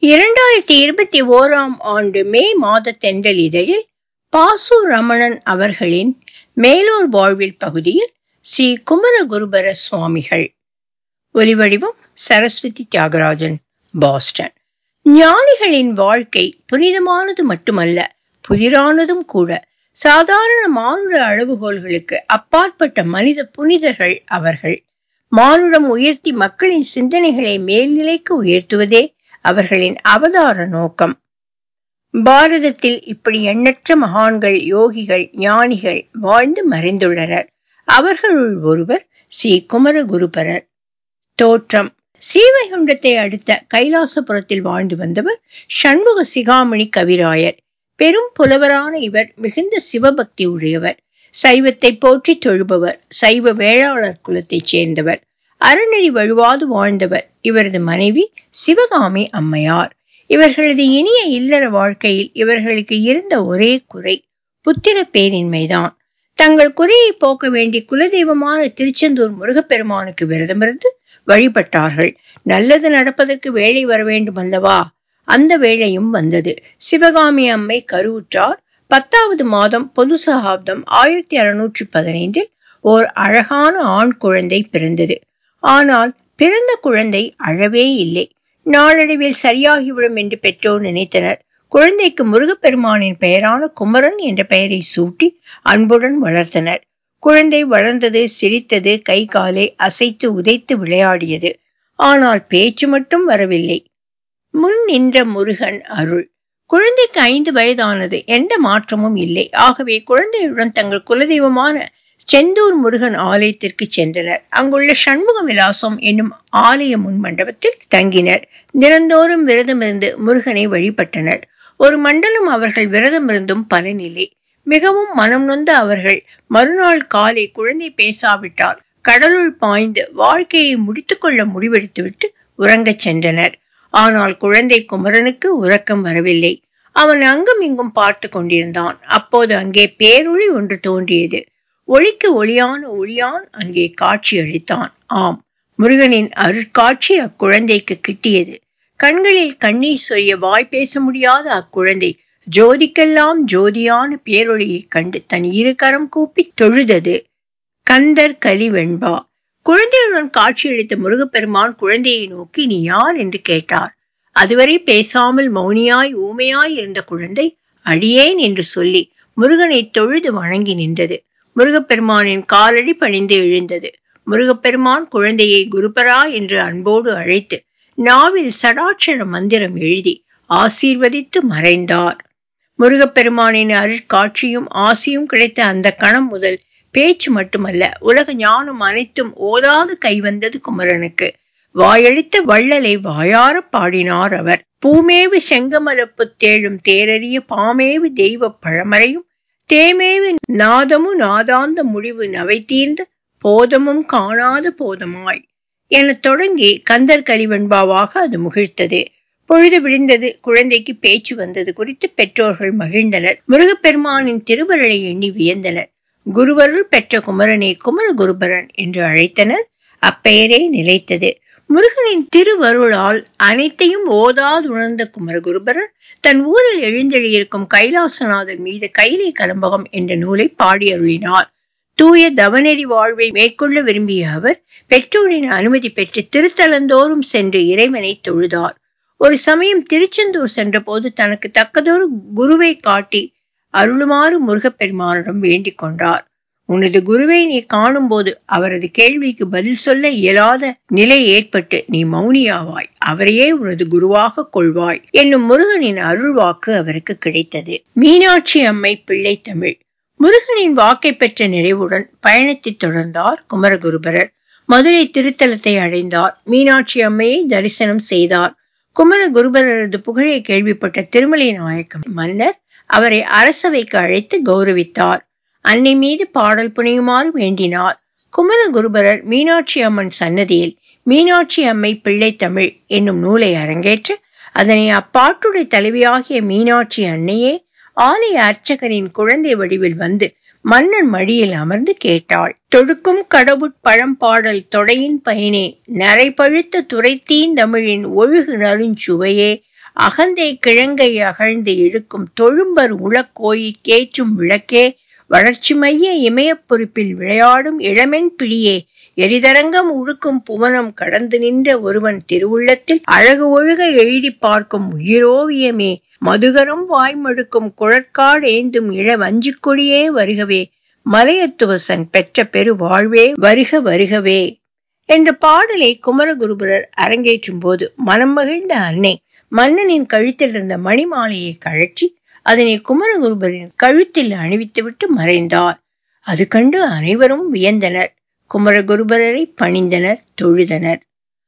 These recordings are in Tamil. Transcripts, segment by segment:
இரண்டாயிரத்தி இருபத்தி ஓராம் ஆண்டு மே மாத தென்றல் இதழில் பாசு ரமணன் அவர்களின் மேலூர் வாழ்வில் பகுதியில் ஸ்ரீ குமரகுருபர சுவாமிகள் ஒலிவடிவம் சரஸ்வதி தியாகராஜன் பாஸ்டன் ஞானிகளின் வாழ்க்கை புனிதமானது மட்டுமல்ல புதிரானதும் கூட சாதாரண மானுட அளவுகோல்களுக்கு அப்பாற்பட்ட மனித புனிதர்கள் அவர்கள் மானுடம் உயர்த்தி மக்களின் சிந்தனைகளை மேல்நிலைக்கு உயர்த்துவதே அவர்களின் அவதார நோக்கம் பாரதத்தில் இப்படி எண்ணற்ற மகான்கள் யோகிகள் ஞானிகள் வாழ்ந்து மறைந்துள்ளனர் அவர்களுள் ஒருவர் ஸ்ரீ குமரகுருபரர் தோற்றம் ஸ்ரீவைகுண்டத்தை அடுத்த கைலாசபுரத்தில் வாழ்ந்து வந்தவர் சண்முக சிகாமணி கவிராயர் பெரும் புலவரான இவர் மிகுந்த சிவபக்தி உடையவர் சைவத்தை போற்றி தொழுபவர் சைவ வேளாளர் குலத்தைச் சேர்ந்தவர் அறநெறி வழுவாது வாழ்ந்தவர் இவரது மனைவி சிவகாமி அம்மையார் இவர்களது இனிய இல்லற வாழ்க்கையில் இவர்களுக்கு இருந்த ஒரே குறை புத்திர பேரின்மைதான் தங்கள் குறையை போக்க வேண்டி குலதெய்வமான திருச்செந்தூர் முருகப்பெருமானுக்கு விரதமிருந்து வழிபட்டார்கள் நல்லது நடப்பதற்கு வேலை வர வேண்டும் அல்லவா அந்த வேளையும் வந்தது சிவகாமி அம்மை கருவுற்றார் பத்தாவது மாதம் பொது சகாப்தம் ஆயிரத்தி அறுநூற்றி பதினைந்தில் ஓர் அழகான ஆண் குழந்தை பிறந்தது ஆனால் பிறந்த குழந்தை அழவே இல்லை நாளடைவில் சரியாகிவிடும் என்று பெற்றோர் நினைத்தனர் குழந்தைக்கு முருகப்பெருமானின் பெயரான குமரன் என்ற பெயரை சூட்டி அன்புடன் வளர்த்தனர் குழந்தை வளர்ந்தது சிரித்தது கை காலை அசைத்து உதைத்து விளையாடியது ஆனால் பேச்சு மட்டும் வரவில்லை முன் நின்ற முருகன் அருள் குழந்தைக்கு ஐந்து வயதானது எந்த மாற்றமும் இல்லை ஆகவே குழந்தையுடன் தங்கள் குலதெய்வமான செந்தூர் முருகன் ஆலயத்திற்கு சென்றனர் அங்குள்ள சண்முக விலாசம் என்னும் ஆலய முன் மண்டபத்தில் தங்கினர் தினந்தோறும் விரதமிருந்து முருகனை வழிபட்டனர் ஒரு மண்டலம் அவர்கள் விரதமிருந்தும் பலனில்லை மிகவும் மனம் நொந்த அவர்கள் மறுநாள் காலை குழந்தை பேசாவிட்டால் கடலுள் பாய்ந்து வாழ்க்கையை முடித்துக்கொள்ள முடிவெடுத்துவிட்டு உறங்கச் சென்றனர் ஆனால் குழந்தை குமரனுக்கு உறக்கம் வரவில்லை அவன் அங்கும் இங்கும் பார்த்து கொண்டிருந்தான் அப்போது அங்கே பேரொளி ஒன்று தோன்றியது ஒளிக்கு ஒளியான ஒளியான் அங்கே காட்சி அளித்தான் ஆம் முருகனின் அருட்காட்சி அக்குழந்தைக்கு கிட்டியது கண்களில் கண்ணீர் சொரிய வாய் பேச முடியாத அக்குழந்தை ஜோதிக்கெல்லாம் ஜோதியான பேரொளியை கண்டு தன் இரு கரம் கூப்பி தொழுதது கந்தர் கலி வெண்பா குழந்தையுடன் காட்சியளித்த முருகப்பெருமான் குழந்தையை நோக்கி நீ யார் என்று கேட்டார் அதுவரை பேசாமல் மௌனியாய் ஊமையாய் இருந்த குழந்தை அடியேன் என்று சொல்லி முருகனை தொழுது வணங்கி நின்றது முருகப்பெருமானின் காலடி பணிந்து எழுந்தது முருகப்பெருமான் குழந்தையை குருபரா என்று அன்போடு அழைத்து நாவில் சடாட்சர மந்திரம் எழுதி ஆசீர்வதித்து மறைந்தார் முருகப்பெருமானின் அருட்காட்சியும் ஆசியும் கிடைத்த அந்த கணம் முதல் பேச்சு மட்டுமல்ல உலக ஞானம் அனைத்தும் ஓதாது கைவந்தது குமரனுக்கு வாயழித்த வள்ளலை வாயார பாடினார் அவர் பூமேவு செங்கமலப்பு தேழும் தேரறிய பாமேவு தெய்வ பழமறையும் தேமேவு நாதமு நாதாந்த முடிவு நவை தீர்ந்த போதமும் காணாத போதமாய் என தொடங்கி கந்தர் கலிவெண்பாவாக அது முகிழ்த்தது பொழுது விழுந்தது குழந்தைக்கு பேச்சு வந்தது குறித்து பெற்றோர்கள் மகிழ்ந்தனர் முருகப்பெருமானின் திருவருளை எண்ணி வியந்தனர் குருவருள் பெற்ற குமரனை குமர குருபரன் என்று அழைத்தனர் அப்பெயரே நிலைத்தது முருகனின் திருவருளால் அனைத்தையும் ஓதாதுணர்ந்த குமரகுருபரர் தன் ஊரில் எழுந்தெழியிருக்கும் கைலாசநாதர் மீது கைலை கலம்பகம் என்ற நூலை பாடி அருளினார் தூய தவநெறி வாழ்வை மேற்கொள்ள விரும்பிய அவர் பெற்றோரின் அனுமதி பெற்று திருத்தலந்தோறும் சென்று இறைவனை தொழுதார் ஒரு சமயம் திருச்செந்தூர் சென்றபோது தனக்கு தக்கதொரு குருவை காட்டி அருளுமாறு முருகப்பெருமானிடம் வேண்டிக் கொண்டார் உனது குருவை நீ காணும்போது அவரது கேள்விக்கு பதில் சொல்ல இயலாத நிலை ஏற்பட்டு நீ மௌனியாவாய் அவரையே உனது குருவாக கொள்வாய் என்னும் முருகனின் அருள்வாக்கு அவருக்கு கிடைத்தது மீனாட்சி அம்மை பிள்ளை தமிழ் முருகனின் வாக்கை பெற்ற நிறைவுடன் பயணத்தை தொடர்ந்தார் குமரகுருபரர் மதுரை திருத்தலத்தை அடைந்தார் மீனாட்சி அம்மையை தரிசனம் செய்தார் குமரகுருபரரது புகழை கேள்விப்பட்ட திருமலை நாயக்கம் மன்னர் அவரை அரசவைக்கு அழைத்து கௌரவித்தார் அன்னை மீது பாடல் புனையுமாறு வேண்டினார் குமரகுருபரர் மீனாட்சி அம்மன் சன்னதியில் மீனாட்சி அம்மை பிள்ளை தமிழ் என்னும் நூலை அரங்கேற்ற அதனை அப்பாட்டுடைய தலைவியாகிய மீனாட்சி அன்னையே ஆலய அர்ச்சகரின் குழந்தை வடிவில் வந்து மன்னன் மடியில் அமர்ந்து கேட்டாள் தொடுக்கும் கடவுட் பழம்பாடல் தொடையின் பயனே நரை பழுத்த துரைத்தீந்தமிழின் ஒழுகு நருஞ்சுவையே அகந்தை கிழங்கை அகழ்ந்து இழுக்கும் தொழும்பர் உளக்கோயில் கேற்றும் விளக்கே வளர்ச்சி மைய இமயப் பொறுப்பில் விளையாடும் இளமென் பிடியே எரிதரங்கம் உழுக்கும் புவனம் கடந்து நின்ற ஒருவன் திருவுள்ளத்தில் அழகு ஒழுக எழுதி பார்க்கும் உயிரோவியமே மதுகரம் வாய்மடுக்கும் குழற்காடு ஏந்தும் இள வஞ்சிக்கொடியே வருகவே மலையத்துவசன் பெற்ற பெரு வாழ்வே வருக வருகவே என்ற பாடலை குமரகுருபரர் அரங்கேற்றும் போது மனம் மகிழ்ந்த அன்னை மன்னனின் கழுத்தில் இருந்த மணிமாலையை கழற்றி அதனை குமரகுருபரின் கழுத்தில் அணிவித்துவிட்டு மறைந்தார் அது கண்டு அனைவரும் வியந்தனர் குமரகுருபரரை பணிந்தனர் தொழுதனர்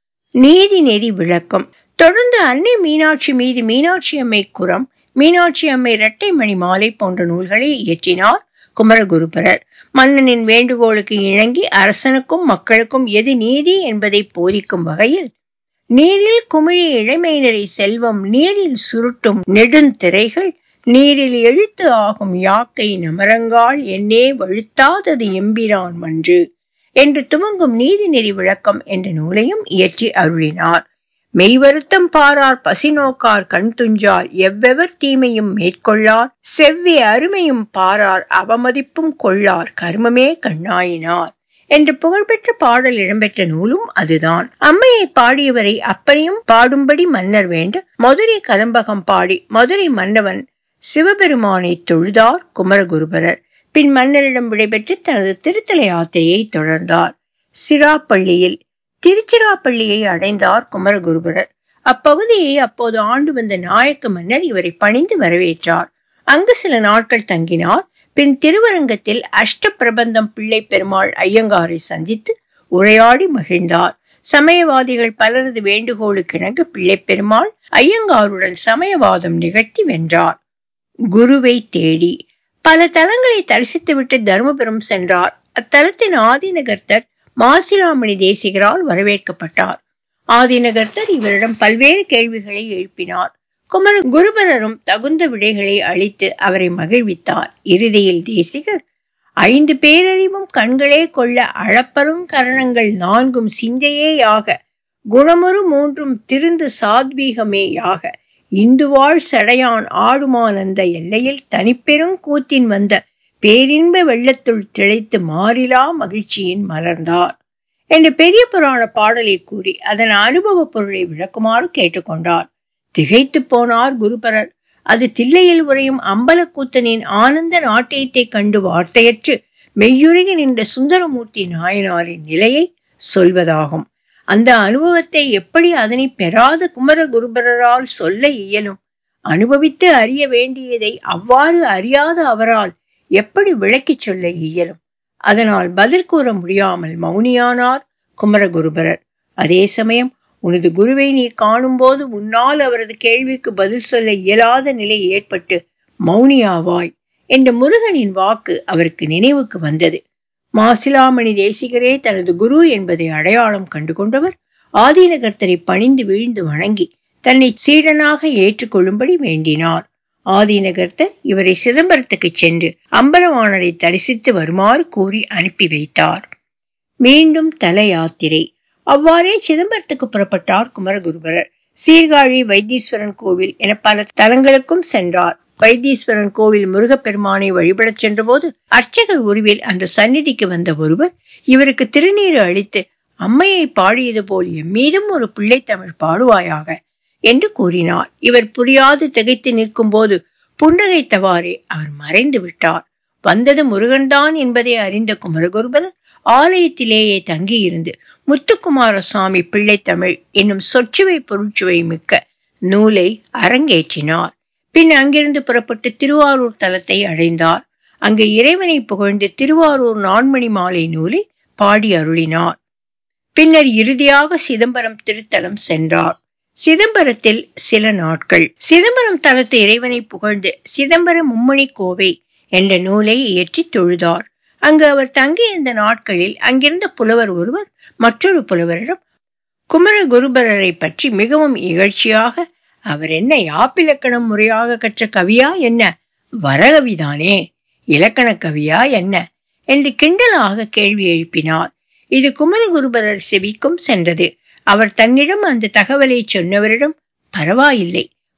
நீதி நெறி விளக்கம் தொடர்ந்து அன்னை மீனாட்சி மீது மீனாட்சி அம்மை குரம் மீனாட்சி அம்மை இரட்டை மணி மாலை போன்ற நூல்களை இயற்றினார் குமரகுருபரர் மன்னனின் வேண்டுகோளுக்கு இணங்கி அரசனுக்கும் மக்களுக்கும் எது நீதி என்பதை போதிக்கும் வகையில் நீரில் குமிழி இளமையினரை செல்வம் நீரில் சுருட்டும் நெடுந்திரைகள் நீரில் எழுத்து ஆகும் யாக்கை நமரங்கால் என்னே வழுத்தாதது எம்பிரான் மன்று என்று துவங்கும் நீதிநெறி விளக்கம் என்ற நூலையும் இயற்றி அருளினார் மெய்வருத்தம் பாரார் பசி நோக்கார் கண் துஞ்சார் எவ்வெவர் தீமையும் மேற்கொள்ளார் செவ்வி அருமையும் பாரார் அவமதிப்பும் கொள்ளார் கர்மமே கண்ணாயினார் என்று புகழ்பெற்ற பாடல் இடம்பெற்ற நூலும் அதுதான் அம்மையை பாடியவரை அப்பனையும் பாடும்படி மன்னர் வேண்ட மதுரை கதம்பகம் பாடி மதுரை மன்னவன் சிவபெருமானை தொழுதார் குமரகுருபரர் பின் மன்னரிடம் விடைபெற்று தனது திருத்தல யாத்திரையை தொடர்ந்தார் சிராப்பள்ளியில் திருச்சிராப்பள்ளியை அடைந்தார் குமரகுருபரர் அப்பகுதியை அப்போது ஆண்டு வந்த நாயக்க மன்னர் இவரை பணிந்து வரவேற்றார் அங்கு சில நாட்கள் தங்கினார் பின் திருவரங்கத்தில் அஷ்ட பிரபந்தம் பிள்ளை பெருமாள் ஐயங்காரை சந்தித்து உரையாடி மகிழ்ந்தார் சமயவாதிகள் பலரது வேண்டுகோளுக்கிணங்க பிள்ளை பெருமாள் ஐயங்காருடன் சமயவாதம் நிகழ்த்தி வென்றார் குருவை தேடி பல தலங்களை தரிசித்துவிட்டு தருமபுரம் சென்றார் அத்தலத்தின் ஆதிநகர்த்தர் மாசிலாமணி தேசிகரால் வரவேற்கப்பட்டார் ஆதிநகர்த்தர் இவரிடம் பல்வேறு கேள்விகளை எழுப்பினார் குமர குருபரரும் தகுந்த விடைகளை அளித்து அவரை மகிழ்வித்தார் இறுதியில் தேசிகர் ஐந்து பேரறிவும் கண்களே கொள்ள அளப்பரும் கரணங்கள் நான்கும் சிந்தையேயாக குணமுறு மூன்றும் திருந்து சாத்வீகமேயாக இந்துவாழ் சடையான் ஆடுமானந்த எல்லையில் தனிப்பெரும் கூத்தின் வந்த பேரின்ப வெள்ளத்துள் திளைத்து மாறிலா மகிழ்ச்சியின் மலர்ந்தார் என்று பெரிய புராண பாடலை கூறி அதன் அனுபவ பொருளை விளக்குமாறு கேட்டுக்கொண்டார் திகைத்து போனார் குருபரர் அது தில்லையில் உரையும் அம்பலக்கூத்தனின் ஆனந்த நாட்டியத்தை கண்டு வார்த்தையற்று மெய்யுருகி நின்ற சுந்தரமூர்த்தி நாயனாரின் நிலையை சொல்வதாகும் அந்த அனுபவத்தை எப்படி அதனை பெறாத குமர குருபரரால் சொல்ல இயலும் அனுபவித்து அறிய வேண்டியதை அவ்வாறு அறியாத அவரால் எப்படி விளக்கிச் சொல்ல இயலும் அதனால் பதில் கூற முடியாமல் மௌனியானார் குமரகுருபரர் அதே சமயம் உனது குருவை நீ காணும்போது உன்னால் அவரது கேள்விக்கு பதில் சொல்ல இயலாத நிலை ஏற்பட்டு மௌனியாவாய் என்ற முருகனின் வாக்கு அவருக்கு நினைவுக்கு வந்தது மாசிலாமணி தேசிகரே தனது குரு என்பதை அடையாளம் கண்டு கொண்டவர் ஆதீனகர்த்தரை பணிந்து வீழ்ந்து வணங்கி தன்னை சீடனாக ஏற்றுக்கொள்ளும்படி வேண்டினார் ஆதீனகர்த்தர் இவரை சிதம்பரத்துக்கு சென்று அம்பலவாணரை தரிசித்து வருமாறு கூறி அனுப்பி வைத்தார் மீண்டும் தல யாத்திரை அவ்வாறே சிதம்பரத்துக்கு புறப்பட்டார் குமரகுருபரர் சீர்காழி வைத்தீஸ்வரன் கோவில் என பல தலங்களுக்கும் சென்றார் வைத்தீஸ்வரன் கோவில் முருகப்பெருமானை வழிபடச் சென்றபோது அர்ச்சகர் உருவில் அந்த சந்நிதிக்கு வந்த ஒருவர் இவருக்கு திருநீறு அளித்து அம்மையை பாடியது போல் எம்மீதும் ஒரு பிள்ளை தமிழ் பாடுவாயாக என்று கூறினார் இவர் புரியாது திகைத்து நிற்கும் போது புன்னகைத்தவாறே அவர் மறைந்து விட்டார் வந்தது முருகன்தான் என்பதை அறிந்த குமரகுருபரர் ஆலயத்திலேயே தங்கியிருந்து முத்துக்குமார சுவாமி பிள்ளைத்தமிழ் என்னும் சொச்சுவை பொருட்சுவை மிக்க நூலை அரங்கேற்றினார் பின் அங்கிருந்து புறப்பட்டு திருவாரூர் தலத்தை அடைந்தார் அங்கு இறைவனை புகழ்ந்து திருவாரூர் நான்மணி மாலை நூலை பாடி அருளினார் பின்னர் இறுதியாக சிதம்பரம் திருத்தலம் சென்றார் சிதம்பரத்தில் சில நாட்கள் சிதம்பரம் தலத்து இறைவனை புகழ்ந்து சிதம்பரம் மும்மணி கோவை என்ற நூலை இயற்றி தொழுதார் அங்கு அவர் தங்கியிருந்த நாட்களில் அங்கிருந்த புலவர் ஒருவர் மற்றொரு புலவரிடம் குமர குருபரரை பற்றி மிகவும் இகழ்ச்சியாக அவர் என்ன யாப்பிலக்கணம் முறையாக கற்ற கவியா என்ன வரகவிதானே இலக்கண கவியா என்ன என்று கிண்டலாக கேள்வி எழுப்பினார் இது குமரகுருபரர் செவிக்கும் சென்றது அவர் தன்னிடம் அந்த தகவலை சொன்னவரிடம் பரவாயில்லை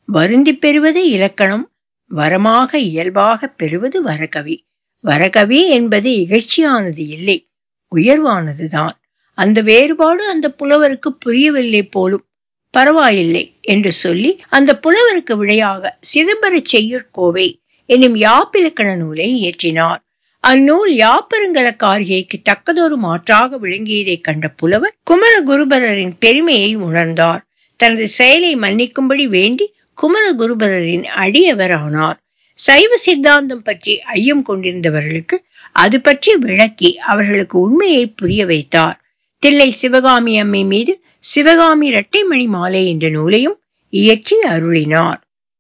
வருந்தி பெறுவது இலக்கணம் வரமாக இயல்பாக பெறுவது வரகவி வரகவி என்பது இகழ்ச்சியானது இல்லை உயர்வானதுதான் அந்த வேறுபாடு அந்த புலவருக்கு புரியவில்லை போலும் பரவாயில்லை என்று சொல்லி அந்த புலவருக்கு விடையாக சிதம்பர செய்யுட்கோவை என்னும் யாப்பிலக்கண நூலை இயற்றினார் அந்நூல் யாப்பருங்கல காரிகைக்கு தக்கதொரு மாற்றாக விளங்கியதை கண்ட புலவர் குமர குருபரரின் பெருமையை உணர்ந்தார் தனது செயலை மன்னிக்கும்படி வேண்டி குமர குருபரரின் அடியவர் ஆனார் சைவ சித்தாந்தம் பற்றி ஐயம் கொண்டிருந்தவர்களுக்கு அது பற்றி விளக்கி அவர்களுக்கு உண்மையை புரிய வைத்தார் தில்லை சிவகாமி அம்மை மீது சிவகாமி இரட்டைமணி மாலை என்ற நூலையும் இயற்றி அருளினார்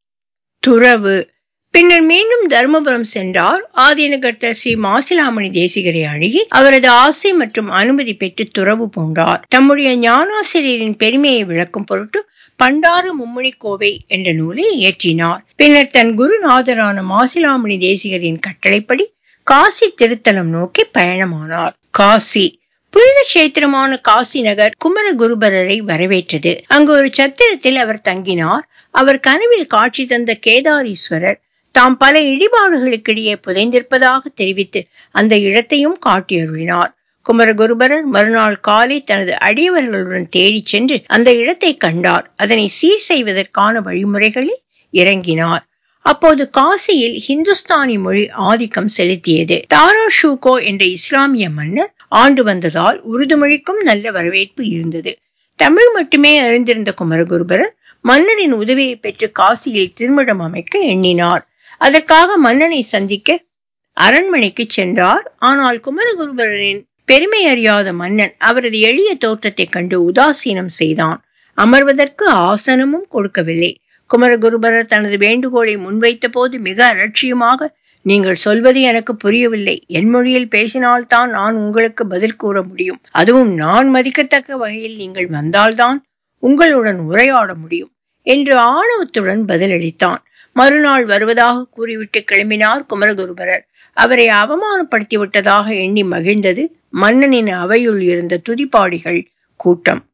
துறவு பின்னர் மீண்டும் தர்மபுரம் சென்றார் ஆதீனகர்த்தர் ஸ்ரீ மாசிலாமணி தேசிகரை அணுகி அவரது ஆசை மற்றும் அனுமதி பெற்று துறவு பூண்டார் தம்முடைய ஞானாசிரியரின் பெருமையை விளக்கும் பொருட்டு பண்டாறு மும்மணி கோவை என்ற நூலை இயற்றினார் பின்னர் தன் குருநாதரான மாசிலாமணி தேசிகரின் கட்டளைப்படி காசி திருத்தலம் நோக்கி பயணமானார் காசி புனித கஷேத்திரமான காசி நகர் குமர குருபரரை வரவேற்றது அங்கு ஒரு சத்திரத்தில் அவர் தங்கினார் அவர் கனவில் காட்சி தந்த கேதாரீஸ்வரர் தாம் பல இடிபாடுகளுக்கிடையே புதைந்திருப்பதாக தெரிவித்து அந்த இடத்தையும் காட்டியருளினார் குமரகுருபரர் மறுநாள் காலை தனது அடியவர்களுடன் தேடிச் சென்று அந்த இடத்தை கண்டார் அதனை சீர் செய்வதற்கான வழிமுறைகளில் இறங்கினார் அப்போது காசியில் ஹிந்துஸ்தானி மொழி ஆதிக்கம் செலுத்தியது தாரா ஷூகோ என்ற இஸ்லாமிய மன்னர் ஆண்டு வந்ததால் உருது மொழிக்கும் நல்ல வரவேற்பு இருந்தது தமிழ் மட்டுமே அறிந்திருந்த குமரகுருபரர் மன்னரின் உதவியை பெற்று காசியில் திருமணம் அமைக்க எண்ணினார் அதற்காக மன்னனை சந்திக்க அரண்மனைக்கு சென்றார் ஆனால் குமரகுருபரரின் பெருமை அறியாத மன்னன் அவரது எளிய தோற்றத்தைக் கண்டு உதாசீனம் செய்தான் அமர்வதற்கு ஆசனமும் கொடுக்கவில்லை குமரகுருபரர் தனது வேண்டுகோளை முன்வைத்த போது மிக அலட்சியமாக நீங்கள் சொல்வது எனக்கு புரியவில்லை என் மொழியில் பேசினால்தான் நான் உங்களுக்கு பதில் கூற முடியும் அதுவும் நான் மதிக்கத்தக்க வகையில் நீங்கள் வந்தால்தான் உங்களுடன் உரையாட முடியும் என்று ஆணவத்துடன் பதிலளித்தான் மறுநாள் வருவதாக கூறிவிட்டு கிளம்பினார் குமரகுருபரர் அவரை அவமானப்படுத்தி விட்டதாக எண்ணி மகிழ்ந்தது மன்னனின் அவையுள் இருந்த துதிப்பாடிகள் கூட்டம்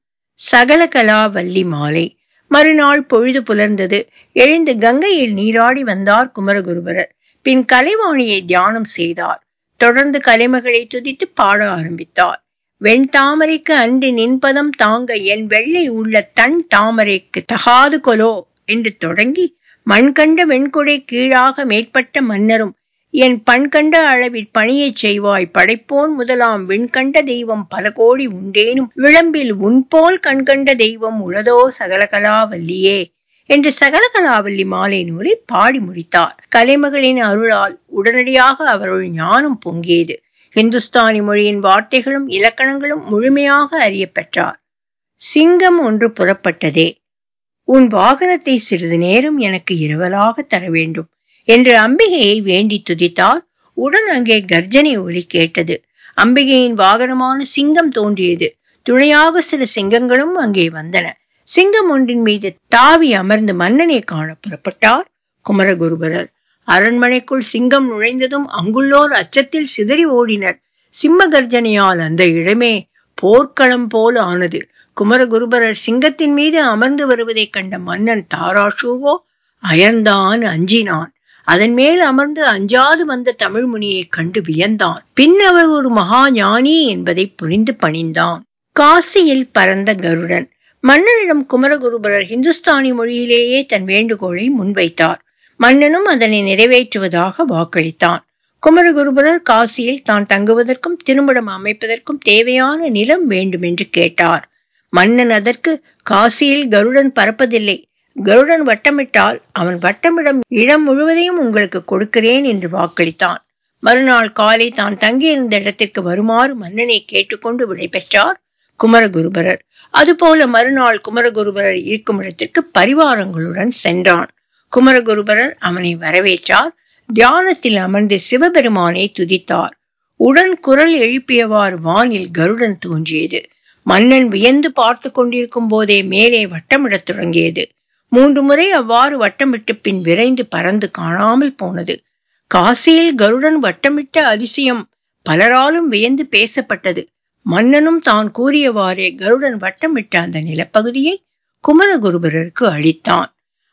சகலகலா வள்ளி மாலை மறுநாள் பொழுது புலர்ந்தது எழுந்து கங்கையில் நீராடி வந்தார் குமரகுருபரர் பின் கலைவாணியை தியானம் செய்தார் தொடர்ந்து கலைமகளை துதித்து பாட ஆரம்பித்தார் வெண் தாமரைக்கு அன்று நின்பதம் தாங்க என் வெள்ளை உள்ள தன் தாமரைக்கு தகாது கொலோ என்று தொடங்கி மண்கண்ட வெண்குடை கீழாக மேற்பட்ட மன்னரும் என் பண்கண்ட அளவில் பணியைச் செய்வாய் படைப்போன் முதலாம் விண்கண்ட தெய்வம் பல கோடி உண்டேனும் விளம்பில் உன்போல் கண்கண்ட தெய்வம் உளதோ சகலகலாவல்லியே என்று சகலகலாவல்லி மாலை நூலை பாடி முடித்தார் கலைமகளின் அருளால் உடனடியாக அவருள் ஞானம் பொங்கியது இந்துஸ்தானி மொழியின் வார்த்தைகளும் இலக்கணங்களும் முழுமையாக அறிய பெற்றார் சிங்கம் ஒன்று புறப்பட்டதே உன் வாகனத்தை சிறிது நேரம் எனக்கு இரவலாக தர வேண்டும் என்று அம்பிகையை வேண்டி துதித்தார் உடன் அங்கே கர்ஜனை ஒலி கேட்டது அம்பிகையின் வாகனமான சிங்கம் தோன்றியது துணையாக சில சிங்கங்களும் அங்கே வந்தன சிங்கம் ஒன்றின் மீது தாவி அமர்ந்து மன்னனை காண புறப்பட்டார் குமரகுருபரர் அரண்மனைக்குள் சிங்கம் நுழைந்ததும் அங்குள்ளோர் அச்சத்தில் சிதறி ஓடினர் சிம்ம கர்ஜனையால் அந்த இடமே போர்க்களம் போல் ஆனது குமரகுருபரர் சிங்கத்தின் மீது அமர்ந்து வருவதைக் கண்ட மன்னன் தாராஷூவோ அயர்ந்தான் அஞ்சினான் அதன் மேல் அமர்ந்து அஞ்சாது வந்த தமிழ் முனியைக் கண்டு வியந்தான் பின் அவர் ஒரு மகா ஞானி என்பதை புரிந்து பணிந்தான் காசியில் பறந்த கருடன் மன்னனிடம் குமரகுருபரர் ஹிந்துஸ்தானி மொழியிலேயே தன் வேண்டுகோளை முன்வைத்தார் மன்னனும் அதனை நிறைவேற்றுவதாக வாக்களித்தான் குமரகுருபரர் காசியில் தான் தங்குவதற்கும் திருமணம் அமைப்பதற்கும் தேவையான நிலம் வேண்டும் என்று கேட்டார் மன்னன் அதற்கு காசியில் கருடன் பறப்பதில்லை கருடன் வட்டமிட்டால் அவன் வட்டமிடம் இடம் முழுவதையும் உங்களுக்கு கொடுக்கிறேன் என்று வாக்களித்தான் மறுநாள் காலை தான் தங்கியிருந்த இடத்திற்கு வருமாறு மன்னனை கேட்டுக்கொண்டு விடைபெற்றார் குமரகுருபரர் அதுபோல மறுநாள் குமரகுருபரர் இருக்கும் இடத்திற்கு பரிவாரங்களுடன் சென்றான் குமரகுருபரர் அவனை வரவேற்றார் தியானத்தில் அமர்ந்து சிவபெருமானை துதித்தார் உடன் குரல் எழுப்பியவாறு வானில் கருடன் தோன்றியது மன்னன் வியந்து பார்த்து கொண்டிருக்கும் போதே மேலே வட்டமிடத் தொடங்கியது மூன்று முறை அவ்வாறு வட்டமிட்டு பின் விரைந்து பறந்து காணாமல் போனது காசியில் கருடன் வட்டமிட்ட அதிசயம் பலராலும் வியந்து பேசப்பட்டது மன்னனும் தான் கூறியவாறே கருடன் வட்டமிட்ட அந்த நிலப்பகுதியை குமரகுருபரருக்கு அளித்தான்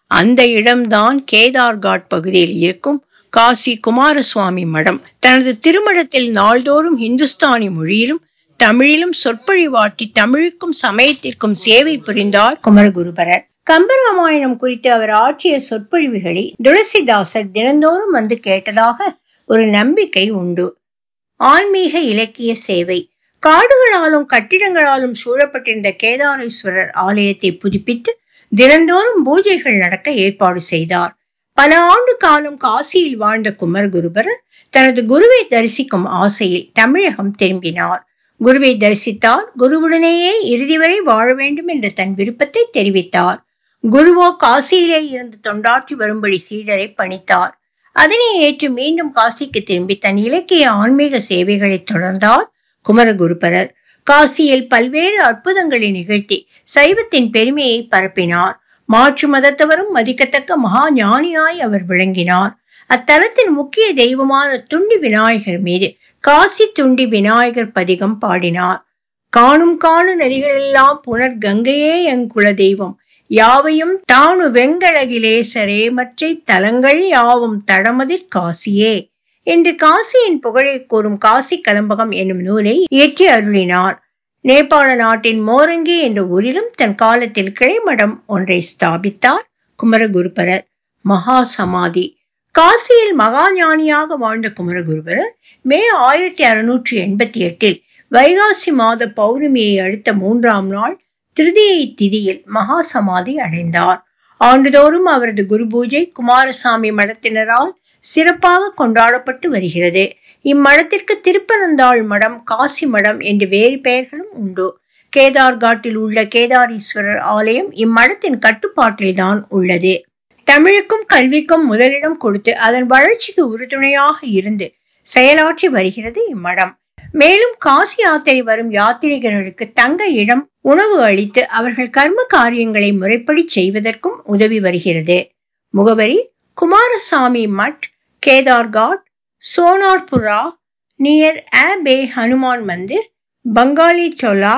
அந்த இடம்தான் கேதார்காட் பகுதியில் இருக்கும் காசி குமாரசுவாமி மடம் தனது திருமணத்தில் நாள்தோறும் இந்துஸ்தானி மொழியிலும் தமிழிலும் சொற்பொழிவாட்டி தமிழுக்கும் சமயத்திற்கும் சேவை புரிந்தார் குமரகுருபரர் கம்பராமாயணம் குறித்து அவர் ஆற்றிய சொற்பொழிவுகளை துளசிதாசர் தினந்தோறும் வந்து கேட்டதாக ஒரு நம்பிக்கை உண்டு ஆன்மீக இலக்கிய சேவை காடுகளாலும் கட்டிடங்களாலும் சூழப்பட்டிருந்த கேதாரேஸ்வரர் ஆலயத்தை புதுப்பித்து தினந்தோறும் பூஜைகள் நடக்க ஏற்பாடு செய்தார் பல ஆண்டு காலம் காசியில் வாழ்ந்த குமரகுருபரர் தனது குருவை தரிசிக்கும் ஆசையில் தமிழகம் திரும்பினார் குருவை தரிசித்தார் குருவுடனேயே இறுதி வரை வாழ வேண்டும் என்ற தன் விருப்பத்தை தெரிவித்தார் குருவோ காசியிலே இருந்து தொண்டாற்றி வரும்படி சீடரை பணித்தார் அதனை ஏற்று மீண்டும் காசிக்கு திரும்பி தன் இலக்கிய ஆன்மீக சேவைகளை தொடர்ந்தார் குமரகுருபரர் காசியில் பல்வேறு அற்புதங்களை நிகழ்த்தி சைவத்தின் பெருமையை பரப்பினார் மாற்று மதத்தவரும் மதிக்கத்தக்க மகா ஞானியாய் அவர் விளங்கினார் அத்தலத்தின் முக்கிய தெய்வமான துண்டி விநாயகர் மீது காசி துண்டி விநாயகர் பதிகம் பாடினார் காணும் காணு நதிகளெல்லாம் புனர் கங்கையே என் குல தெய்வம் யாவையும் தானு வெங்கடகிலேசரே மற்றை தலங்கள் யாவும் தடமதிர் காசியே என்று காசியின் புகழை கூறும் காசி கலம்பகம் என்னும் நூலை இயற்றி அருளினார் நேபாள நாட்டின் மோரங்கி என்ற ஊரிலும் தன் காலத்தில் கிளைமடம் ஒன்றை ஸ்தாபித்தார் குமரகுருபரர் மகா சமாதி காசியில் மகா ஞானியாக வாழ்ந்த குமரகுருபரர் மே ஆயிரத்தி அறுநூற்றி எண்பத்தி எட்டில் வைகாசி மாத பௌர்ணமியை அடுத்த மூன்றாம் நாள் திருதியை திதியில் மகா சமாதி அடைந்தார் ஆண்டுதோறும் அவரது குரு பூஜை குமாரசாமி மடத்தினரால் சிறப்பாக கொண்டாடப்பட்டு வருகிறது இம்மடத்திற்கு திருப்பனந்தாள் மடம் காசி மடம் என்று வேறு பெயர்களும் உண்டு கேதார்காட்டில் உள்ள கேதாரீஸ்வரர் ஆலயம் இம்மடத்தின் கட்டுப்பாட்டில் தான் உள்ளது தமிழுக்கும் கல்விக்கும் முதலிடம் கொடுத்து அதன் வளர்ச்சிக்கு உறுதுணையாக இருந்து செயலாற்றி வருகிறது இம்மடம் மேலும் காசி யாத்திரை வரும் யாத்திரிகர்களுக்கு தங்க இடம் உணவு அளித்து அவர்கள் கர்ம காரியங்களை முறைப்படி செய்வதற்கும் உதவி வருகிறது முகவரி குமாரசாமி மட் கேதார்காட் சோனார்புரா நியர் ஆபே Hanuman Mandir Bengali Tola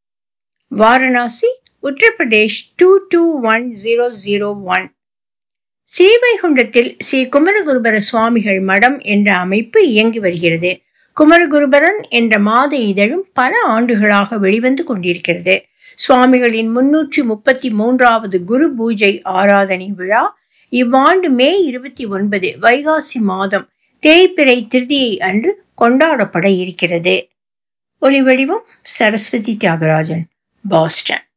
Varanasi Uttar Pradesh two two one zero zero one ஸ்ரீவைகுண்டத்தில் ஸ்ரீ குமரகுருபர சுவாமிகள் மடம் என்ற அமைப்பு இயங்கி வருகிறது குமரகுருபரன் என்ற மாத இதழும் பல ஆண்டுகளாக வெளிவந்து கொண்டிருக்கிறது சுவாமிகளின் முன்னூற்றி முப்பத்தி மூன்றாவது குரு பூஜை ஆராதனை விழா இவ்வாண்டு மே இருபத்தி ஒன்பது வைகாசி மாதம் தேய்பிறை திருதியை அன்று கொண்டாடப்பட இருக்கிறது ஒலிவடிவம் சரஸ்வதி தியாகராஜன் பாஸ்டன்